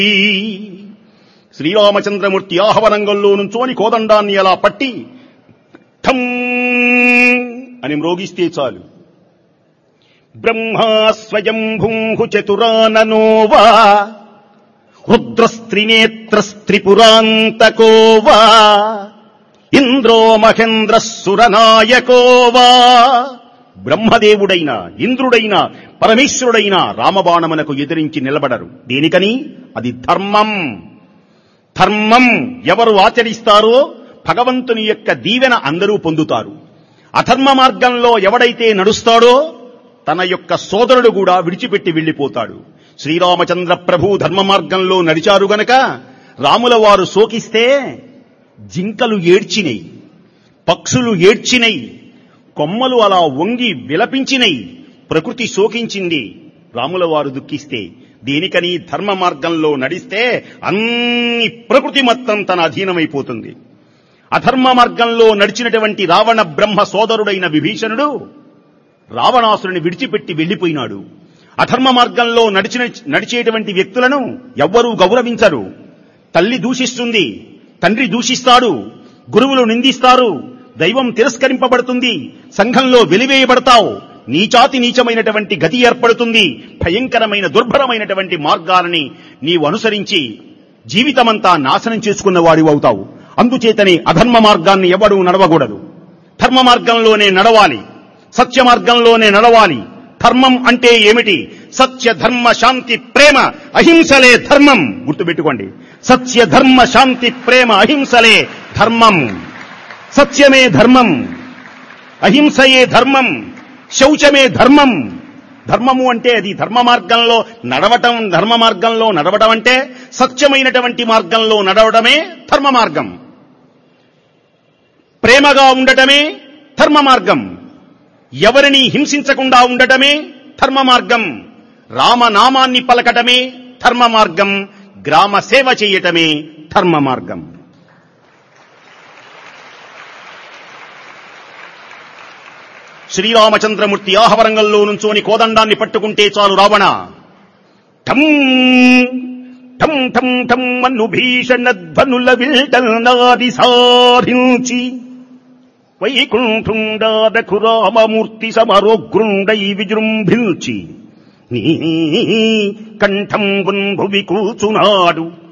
శ్రీరామచంద్రమూర్తి ఆహవరంగంలో నుంచోని కోదండాన్ని అలా పట్టి ఠం అని మ్రోగిస్తే చాలు బ్రహ్మా స్వయంభూ చతురాననోవా రుద్రస్త్రినేత్రస్త్రిపురాంతకోవా ఇంద్రో మహేంద్ర సురనాయకోవా బ్రహ్మదేవుడైన ఇంద్రుడైన పరమేశ్వరుడైన రామబాణమునకు ఎదిరించి నిలబడరు దేనికని అది ధర్మం ధర్మం ఎవరు ఆచరిస్తారో భగవంతుని యొక్క దీవెన అందరూ పొందుతారు అధర్మ మార్గంలో ఎవడైతే నడుస్తాడో తన యొక్క సోదరుడు కూడా విడిచిపెట్టి వెళ్లిపోతాడు శ్రీరామచంద్ర ప్రభు ధర్మ మార్గంలో నడిచారు గనక రాముల వారు శోకిస్తే జింకలు ఏడ్చినై పక్షులు ఏడ్చినై కొమ్మలు అలా వంగి విలపించినై ప్రకృతి శోకించింది రాముల వారు దుఃఖిస్తే దేనికని ధర్మ మార్గంలో నడిస్తే అన్ని ప్రకృతి మొత్తం తన అధీనమైపోతుంది అధర్మ మార్గంలో నడిచినటువంటి రావణ బ్రహ్మ సోదరుడైన విభీషణుడు రావణాసురుని విడిచిపెట్టి వెళ్లిపోయినాడు అధర్మ మార్గంలో నడిచిన నడిచేటువంటి వ్యక్తులను ఎవ్వరూ గౌరవించరు తల్లి దూషిస్తుంది తండ్రి దూషిస్తాడు గురువులు నిందిస్తారు దైవం తిరస్కరింపబడుతుంది సంఘంలో వెలివేయబడతావు నీచాతి నీచమైనటువంటి గతి ఏర్పడుతుంది భయంకరమైన దుర్భరమైనటువంటి మార్గాలని నీవు అనుసరించి జీవితమంతా నాశనం చేసుకున్న వాడివి అవుతావు అందుచేతనే అధర్మ మార్గాన్ని ఎవడూ నడవకూడదు ధర్మ మార్గంలోనే నడవాలి సత్య మార్గంలోనే నడవాలి ధర్మం అంటే ఏమిటి సత్య ధర్మ శాంతి ప్రేమ అహింసలే ధర్మం గుర్తుపెట్టుకోండి సత్య ధర్మ శాంతి ప్రేమ అహింసలే ధర్మం సత్యమే ధర్మం అహింసయే ధర్మం శౌచమే ధర్మం ధర్మము అంటే అది ధర్మ మార్గంలో నడవటం ధర్మ మార్గంలో నడవటం అంటే సత్యమైనటువంటి మార్గంలో నడవడమే ధర్మ మార్గం ప్రేమగా ఉండటమే ధర్మ మార్గం ఎవరిని హింసించకుండా ఉండటమే ధర్మ మార్గం రామనామాన్ని పలకటమే ధర్మ మార్గం గ్రామ సేవ చేయటమే ధర్మ మార్గం శ్రీరామచంద్రమూర్తి ఆహవరంగంలో నుంచోని కోదండాన్ని పట్టుకుంటే చాలు రావణ ఠం ఠం ఠం ఠం అన్ను భీషణ ధ్వనుల విల్టల్నాది సాధించి వైకుంఠుండాదఖురామమూర్తి సమరోగ్రుండై విజృంభిల్చి నీ కంఠం భువి కూచునాడు